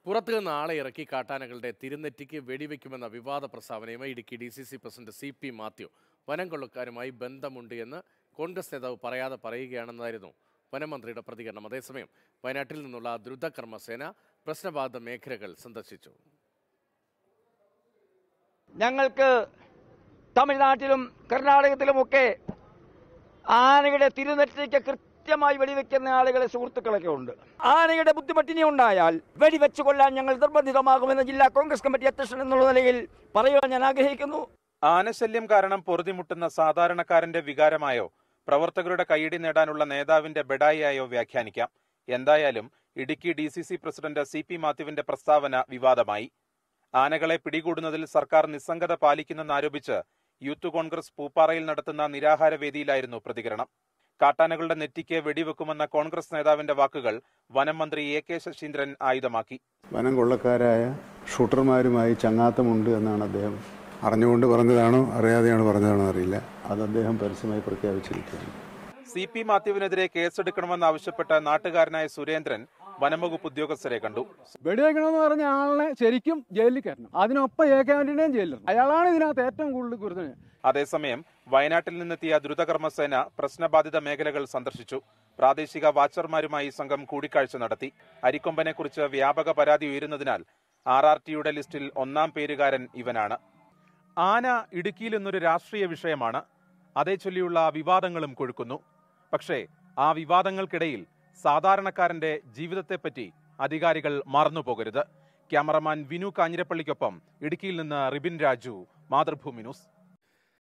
പുറത്തുനിന്ന് ആളെ ഇറക്കി കാട്ടാനകളുടെ തിരുനെറ്റിക്ക് വെടിവെക്കുമെന്ന വിവാദ പ്രസ്താവനയുമായി Idukki D C C president C P Mathew വനം കൊള്ളക്കാരുമായി ബന്ധമുണ്ട് എന്ന് കോൺഗ്രസ് നേതാവ് പറയാതെ പറയുകയാണെന്നായിരുന്നു വനമന്ത്രിയുടെ പ്രതികരണം അതേസമയം വയനാട്ടിൽ നിന്നുള്ള ദ്രുതകർമ്മസേന പ്രശ്നബാധിത മേഖലകൾ സന്ദർശിച്ചു ഞങ്ങൾക്ക് തമിഴ്നാട്ടിലും കർണാടകത്തിലുമൊക്കെ ആനയുടെ തിരുനെറ്റിക്ക് കൃത്യമായി വെടിവെക്കുന്ന ആളുകളെ സുഹൃത്തുക്കളൊക്കെ ഉണ്ട് ആനയുടെ ബുദ്ധിമുട്ടിനി ഉണ്ടായാൽ വെടിവെച്ച് കൊല്ലാൻ ഞങ്ങൾ നിർബന്ധിതമാകുമെന്ന് ജില്ലാ കോൺഗ്രസ് കമ്മിറ്റി അധ്യക്ഷൻ എന്നുള്ള നിലയിൽ പറയുവാൻ ഞാൻ ആഗ്രഹിക്കുന്നു ആനശല്യം കാരണം പൊറുതിമുട്ടുന്ന സാധാരണക്കാരന്റെ വികാരമായോ പ്രവർത്തകരുടെ കൈയടി നേടാനുള്ള നേതാവിന്റെ ബെഡായിയായോ വ്യാഖ്യാനിക്കാം എന്തായാലും Idukki D C C president C P മാത്യുവിന്റെ പ്രസ്താവന വിവാദമായി ആനകളെ പിടികൂടുന്നതിൽ സർക്കാർ നിസ്സംഗത പാലിക്കുന്നെന്നാരോപിച്ച് യൂത്ത് കോൺഗ്രസ് പൂപ്പാറയിൽ നടത്തുന്ന നിരാഹാര വേദിയിലായിരുന്നു പ്രതികരണം കാട്ടാനകളുടെ നെറ്റിക്ക് വെടിവെക്കുമെന്ന കോൺഗ്രസ് നേതാവിന്റെ വാക്കുകൾ വനം മന്ത്രി എ കെ ശശീന്ദ്രൻ ആയുധമാക്കി വനം കൊള്ളക്കാരായ ഷൂട്ടർമാരുമായി ചങ്ങാത്തമുണ്ട് എന്നാണ് അദ്ദേഹം അറിഞ്ഞുകൊണ്ട് പറഞ്ഞതാണോ അറിയാതെയാണോ പറഞ്ഞതാണോ അറിയില്ല അത് അദ്ദേഹം പരസ്യമായി പ്രഖ്യാപിച്ചിരിക്കുകയാണ് സി പി മാത്യുവിനെതിരെ കേസെടുക്കണമെന്നാവശ്യപ്പെട്ട നാട്ടുകാരനായ സുരേന്ദ്രൻ വനംവകുപ്പ് ഉദ്യോഗസ്ഥരെ കണ്ടു വെടിവെക്കണമെന്ന് പറഞ്ഞ ആളിനെ ശരിക്കും ജയിലിൽ കയറണം അതിനൊപ്പം എ കെ ആന്റണിയും ജയിലിൽ അയാളാണ് ഇതിനകത്ത് ഏറ്റവും കൂടുതൽ ഗുരുതരം അതേസമയം വയനാട്ടിൽ നിന്നെത്തിയ ദ്രുതകർമ്മസേന പ്രശ്നബാധിത മേഖലകൾ സന്ദർശിച്ചു പ്രാദേശിക വാച്ചർമാരുമായി സംഘം കൂടിക്കാഴ്ച നടത്തി അരിക്കൊമ്പനെ കുറിച്ച് വ്യാപക പരാതി ഉയരുന്നതിനാൽ ആർ ആർ ടിയുടെ ലിസ്റ്റിൽ ഒന്നാം പേരുകാരൻ ഇവനാണ് ആന ഇടുക്കിയിൽ ഇന്നൊരു രാഷ്ട്രീയ വിഷയമാണ് അതേ ചൊല്ലിയുള്ള വിവാദങ്ങളും കൊഴുക്കുന്നു പക്ഷേ ആ വിവാദങ്ങൾക്കിടയിൽ സാധാരണക്കാരന്റെ ജീവിതത്തെപ്പറ്റി അധികാരികൾ മറന്നുപോകരുത് ക്യാമറമാൻ വിനു കാഞ്ഞിരപ്പള്ളിക്കൊപ്പം ഇടുക്കിയിൽ നിന്ന് റിബിൻ രാജു മാതൃഭൂമി ന്യൂസ്